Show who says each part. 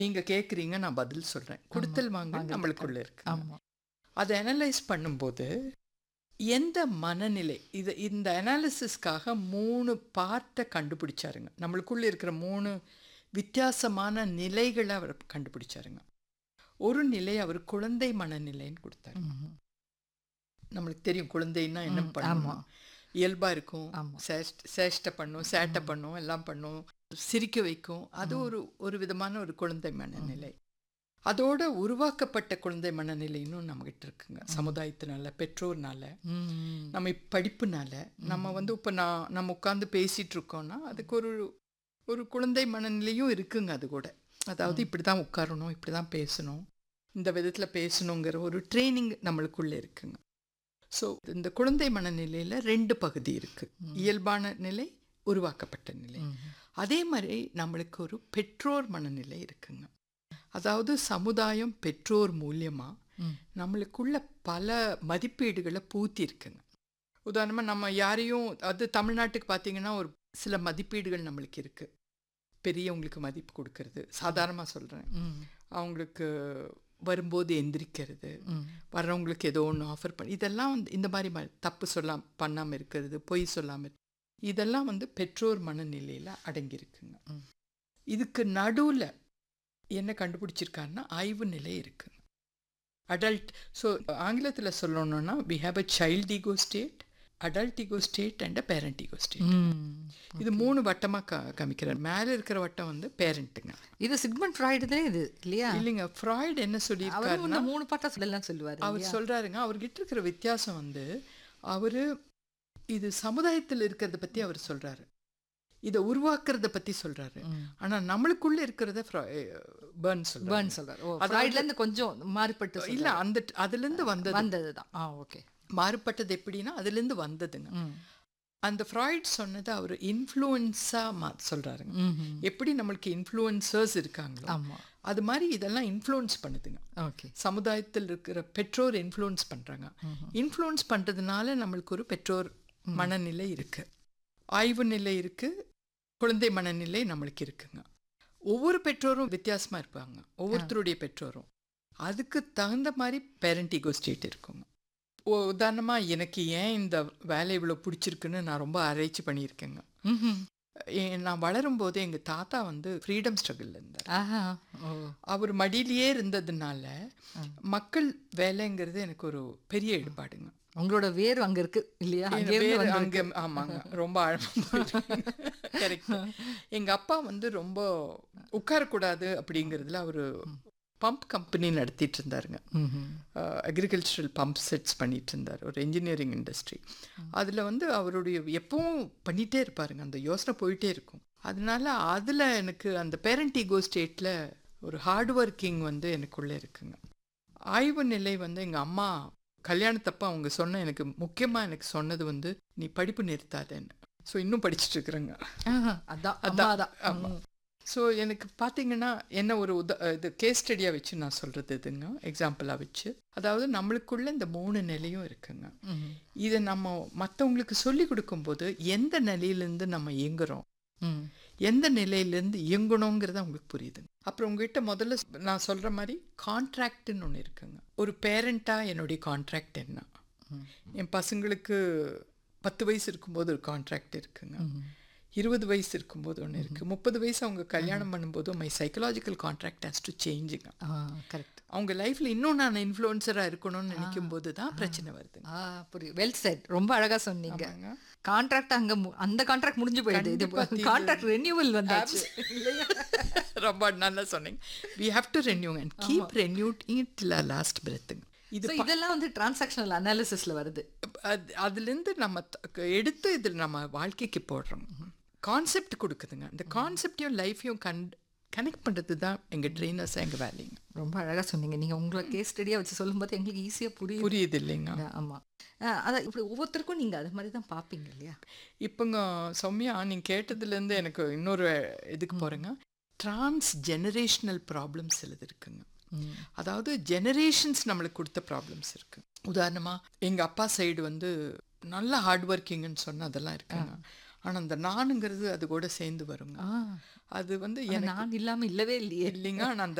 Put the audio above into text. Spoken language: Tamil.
Speaker 1: நீங்க கேக்குறீங்க நான் பதில் சொல்றேன் கொடுத்தல் வாங்க நம்மளுக்குள்ள இருக்கு
Speaker 2: ஆமா
Speaker 1: அதை அனலைஸ் பண்ணும்போது எந்த மனநிலை இது இந்த அனாலிசிஸ்க்காக மூணு பார்ட்டை கண்டுபிடிச்சாருங்க நம்மளுக்குள்ள இருக்கிற மூணு வித்தியாசமான நிலைகளை அவர் கண்டுபிடிச்சாருங்க ஒரு நிலை அவர் குழந்தை மனநிலைன்னு கொடுத்தாரு
Speaker 2: ம்ஹும்.
Speaker 1: நம்மளுக்கு தெரியும் குழந்தைன்னா என்ன
Speaker 2: ம்,
Speaker 1: பண்ணும்
Speaker 2: ஆமா.
Speaker 1: இயல்பா இருக்கும்
Speaker 2: ஆமா.
Speaker 1: சேஷ்ட- சேஷ்டை பண்ணும் சேட்டை பண்ணும் எல்லாம் பண்ணும் சிரிக்க வைக்கும் அது ஒரு ஒரு விதமான ஒரு குழந்தை மனநிலை அதோட உருவாக்கப்பட்ட குழந்தை மனநிலைன்னு நம்மகிட்ட இருக்குங்க சமுதாயத்தினால பெற்றோர்னால
Speaker 2: ம்.
Speaker 1: நம்ம இப்ப படிப்புனால நம்ம வந்து இப்போ நான் நம்ம உட்காந்து பேசிட்டு இருக்கோம்னா அதுக்கு ஒரு ஒரு குழந்தை மனநிலையும் இருக்குங்க அது கூட அதாவது இப்படி தான் உட்காரணும் இப்படி தான் பேசணும் இந்த விதத்தில் பேசணுங்கிற ஒரு ட்ரைனிங் நம்மளுக்குள்ள இருக்குங்க ஸோ இந்த குழந்தை மனநிலையில் ரெண்டு பகுதி இருக்கு இயல்பான நிலை உருவாக்கப்பட்ட நிலை
Speaker 2: ம்ஹும்.
Speaker 1: அதே மாதிரி நம்மளுக்கு ஒரு பெற்றோர் மனநிலை இருக்குங்க அதாவது சமுதாயம் பெற்றோர் மூலியமா
Speaker 2: ம்.
Speaker 1: நம்மளுக்குள்ள பல மதிப்பீடுகளை பூத்தி இருக்குங்க உதாரணமாக நம்ம யாரையும் அது தமிழ்நாட்டுக்கு பார்த்தீங்கன்னா ஒரு சில மதிப்பீடுகள் நம்மளுக்கு இருக்கு பெரியவங்களுக்கு மதிப்பு கொடுக்கறது சாதாரணமாக சொல்கிறேன்
Speaker 2: ம்.
Speaker 1: அவங்களுக்கு வரும்போது எந்திரிக்கிறது
Speaker 2: ம்.
Speaker 1: வர்றவங்களுக்கு ஏதோ ஒன்று ஆஃபர் பண்ணி இதெல்லாம் வந்து இந்த மாதிரி ம- தப்பு சொல்லாம் பண்ணாமல் இருக்கிறது பொய் சொல்லாமல் இதெல்லாம் வந்து பெற்றோர் மனநிலையில் அடங்கியிருக்குங்க
Speaker 2: ம்.
Speaker 1: இதுக்கு நடுவில் என்ன கண்டுபிடிச்சிருக்காருன்னா ஆய்வு நிலை இருக்குங்க அடல்ட் ஸோ ஆங்கிலத்தில் சொல்லணும்னா we have a child ego state adult ego state and a parent ego state
Speaker 2: hmm.
Speaker 1: இது மூணு வட்டமாக க காமிக்கிறார் மேலே இருக்கிற வட்டம் வந்து பேரண்ட்டுங்க
Speaker 2: இது சிக்மண்ட் ஃப்ராய்டு தான் இது இல்லையா
Speaker 1: இல்லைங்க ஃப்ராய்டு என்ன
Speaker 2: அவரும்
Speaker 1: சொல்லியிருக்காருன்னா
Speaker 2: இந்த மூணு பாட்டா சொல்லலாம் சொல்லுவாரு
Speaker 1: அவர் சொல்றாருங்க அவர்கிட்ட இருக்கிற வித்தியாசம் வந்து அவரு இது சமுதாயத்தில் இருக்கிறத பத்தி அவர் சொல்றாரு இதை உருவாக்குறத பத்தி சொல்றாரு
Speaker 2: ம்.
Speaker 1: ஆனா நம்மளுக்குள்ள இருக்கிறத பேர்ன் சொல்றாரு
Speaker 2: பேர்ன் சொல்றாரு ஓ ஃப்ராய்ட்ல இருந்து கொஞ்சம் மாறுபட்டு
Speaker 1: இல்ல அந்த அதுல இருந்து வந்தது
Speaker 2: வந்ததுதான் ஆ ஓகே
Speaker 1: மாறுபட்டது எப்படின்னா அதுல இருந்து வந்ததுங்க
Speaker 2: ம்.
Speaker 1: அந்த ஃப்ராய்ட் சொன்னதை அவர் இன்ஃப்ளூயன்ஸா மா சொல்றாருங்க
Speaker 2: ம்ஹும்.
Speaker 1: எப்படி நம்மளுக்கு இன்ஃப்ளூயன்சர்ஸ் இருக்காங்களோ
Speaker 2: ஆமா
Speaker 1: அது மாதிரி இதெல்லாம் இன்ஃப்ளூயன்ஸ் பண்ணுதுங்க
Speaker 2: ஓகே
Speaker 1: சமுதாயத்தில் இருக்கிற பெற்றோர் இன்ஃப்ளூயன்ஸ் பண்றாங்க இன்ஃப்ளூயன்ஸ் பண்றதுனால நம்மளுக்கு ஒரு பெற்றோர் மனநிலை இருக்கு ஆய்வு நிலை இருக்கு குழந்தை மனநிலை நம்மளுக்கு இருக்குங்க ஒவ்வொரு பெற்றோரும் வித்தியாசமா இருப்பாங்க ஒவ்வொருத்தருடைய பெற்றோரும் அதுக்கு தகுந்த மாதிரி பேரண்ட் ஈகோ ஸ்டேட் இருக்குங்க உ- உதாரணமா எனக்கு ஏன் இந்த வேலை இவ்வளோ பிடிச்சிருக்குன்னு நான் ரொம்ப ஆராய்ச்சி பண்ணியிருக்கேங்க
Speaker 2: ம்ஹும்.
Speaker 1: ஏ- நான் வளரும் போது எங்க தாத்தா வந்து ஃப்ரீடம் ஸ்ட்ரகிள் இருந்தார்
Speaker 2: ஆஹா ஓ
Speaker 1: அவர் மடியிலேயே இருந்ததுனால மக்கள் வேலைங்கிறது எனக்கு ஒரு பெரிய ஈடுபாடுங்க
Speaker 2: உங்களோட வேர் அங்க இருக்கு இல்லையா அங்கே இருந்து
Speaker 1: வேறு
Speaker 2: வந்திருக்கு.
Speaker 1: அங்க ஆமாங்க ரொம்ப ஆழமா கரெக்ட் எங்க அப்பா வந்து ரொம்ப உட்காரக்கூடாது அப்படிங்கிறதுல அவரு பம்ப் கம்பெனி நடத்திட்டு இருந்தாருங்க
Speaker 2: ம்ஹும்.
Speaker 1: அக்ரிகல்ச்சரல் பம்ப் செட்ஸ் பண்ணிட்டு இருந்தார் ஒரு இன்ஜினியரிங் இண்டஸ்ட்ரி அதில் வந்து அவருடைய எப்பவும் பண்ணிகிட்டே இருப்பாருங்க அந்த யோசனை போயிட்டே இருக்கும் அதனால அதில் எனக்கு அந்த பேரண்ட் ஈகோ ஸ்டேட்டில் ஒரு ஹார்ட் ஒர்க்கிங் வந்து எனக்குள்ளே இருக்குங்க ஆய்வு நிலை வந்து எங்கள் அம்மா கல்யாணத்தப்ப அவங்க சொன்ன எனக்கு முக்கியமாக எனக்கு சொன்னது வந்து நீ படிப்பு நிறுத்தாதேன்னு ஸோ இன்னும் படிச்சுட்டு இருக்கிறேங்க
Speaker 2: ஆஹா, அதான் அம்மா தான்
Speaker 1: ஆமாம் ஸோ எனக்கு பார்த்தீங்கன்னா என்ன ஒரு உத இது கேஸ் ஸ்டடியாக வச்சு நான் சொல்கிறது இதுங்க எக்ஸாம்பிளாக வச்சு அதாவது நம்மளுக்குள்ள இந்த மூணு நிலையும் இருக்குங்க
Speaker 2: ம்ஹும்.
Speaker 1: இதை நம்ம மற்றவங்களுக்கு சொல்லி கொடுக்கும்போது எந்த நிலையிலேருந்து நம்ம இயங்குறோம்
Speaker 2: ம்.
Speaker 1: எந்த நிலையிலேருந்து இயங்கணுங்கிறது அவங்களுக்கு புரியுதுங்க அப்புறம் உங்ககிட்ட முதல்ல நான் சொல்கிற மாதிரி கான்ட்ராக்ட்னு ஒன்று இருக்குங்க ஒரு பேரண்ட்டாக என்னுடைய கான்ட்ராக்ட் என்ன என் பசங்களுக்கு பத்து வயசு இருக்கும்போது ஒரு கான்ட்ராக்ட் இருக்குங்க இருபது வயசு இருக்கும்போது ஒன்று இருக்குது முப்பது வயசு அவங்க கல்யாணம் பண்ணும்போது my psychological contract has to சேஞ்சுங்க
Speaker 2: ஆ கரெக்ட்
Speaker 1: அவங்க லைஃப்பில் இன்னும் நான் இன்ஃப்ளூயன்சராக இருக்கணும்னு நினைக்கும் போது தான் பிரச்சனை வருதுங்க
Speaker 2: ஆ புரியுது வெல் செட் ரொம்ப அழகா சொன்னீங்க
Speaker 1: ஆமாங்க.
Speaker 2: கான்ட்ராக்ட் அங்க மு- அந்த கான்ட்ராக்ட் முடிஞ்சு போயிடுது இது
Speaker 1: கண்டிப்பா இது-
Speaker 2: கான்ட்ராக்ட் ரெனியூவல் வந்தாச்சு
Speaker 1: ரொம்ப நல்லா சொன்னீங்க we have to renew and keep renewed till last பிரெத்துங்க இது
Speaker 2: So, இதெல்லாம் வந்து டிரான்சாக்ஷனல் அனாலிசிஸ்ல வருது
Speaker 1: அது அதுலேருந்து நம்ம த- எடுத்து இதில் நம்ம வாழ்க்கைக்கு போடுறோம் கான்செப்ட் கொடுக்குதுங்க இந்த கான்செப்டையும் லைஃப்பையும் கன் கனெக்ட் பண்ணுறது தான் எங்கள் ட்ரெயினர்ஸ் எங்கள் வேலைங்க
Speaker 2: ரொம்ப அழகா சொன்னீங்க நீங்க உங்களை கேஸ் ஸ்டடியா வச்சு சொல்லும்போது எங்களுக்கு ஈஸியா புரியுது
Speaker 1: புரியுது இல்லைங்க
Speaker 2: ஆமா ஆ, அதான் இப்படி ஒவ்வொருத்தருக்கும் நீங்க அது மாதிரி தான் பாப்பீங்க இல்லையா
Speaker 1: இப்போங்க சௌமியா நீங்கள் கேட்டதுலேருந்து எனக்கு இன்னொரு இதுக்கு போகிறேங்க ட்ரான்ஸ் ஜெனரேஷனல் ப்ராப்ளம்ஸ் சிலது இருக்குங்க அதாவது ஜெனரேஷன்ஸ் நம்மளுக்கு கொடுத்த ப்ராப்ளம்ஸ் இருக்கு உதாரணமா எங்க அப்பா சைடு வந்து நல்ல ஹார்ட் ஒர்க்கிங்னு சொன்னா அதெல்லாம் இருக்குங்க ஆனா அந்த நானுங்கிறது அது கூட சேர்ந்து வருங்க
Speaker 2: ஆ
Speaker 1: அது வந்து
Speaker 2: ஆனா
Speaker 1: எனக்கு
Speaker 2: நான் இல்லாம இல்லவே இல்லையே
Speaker 1: இல்லைங்க நான் அந்த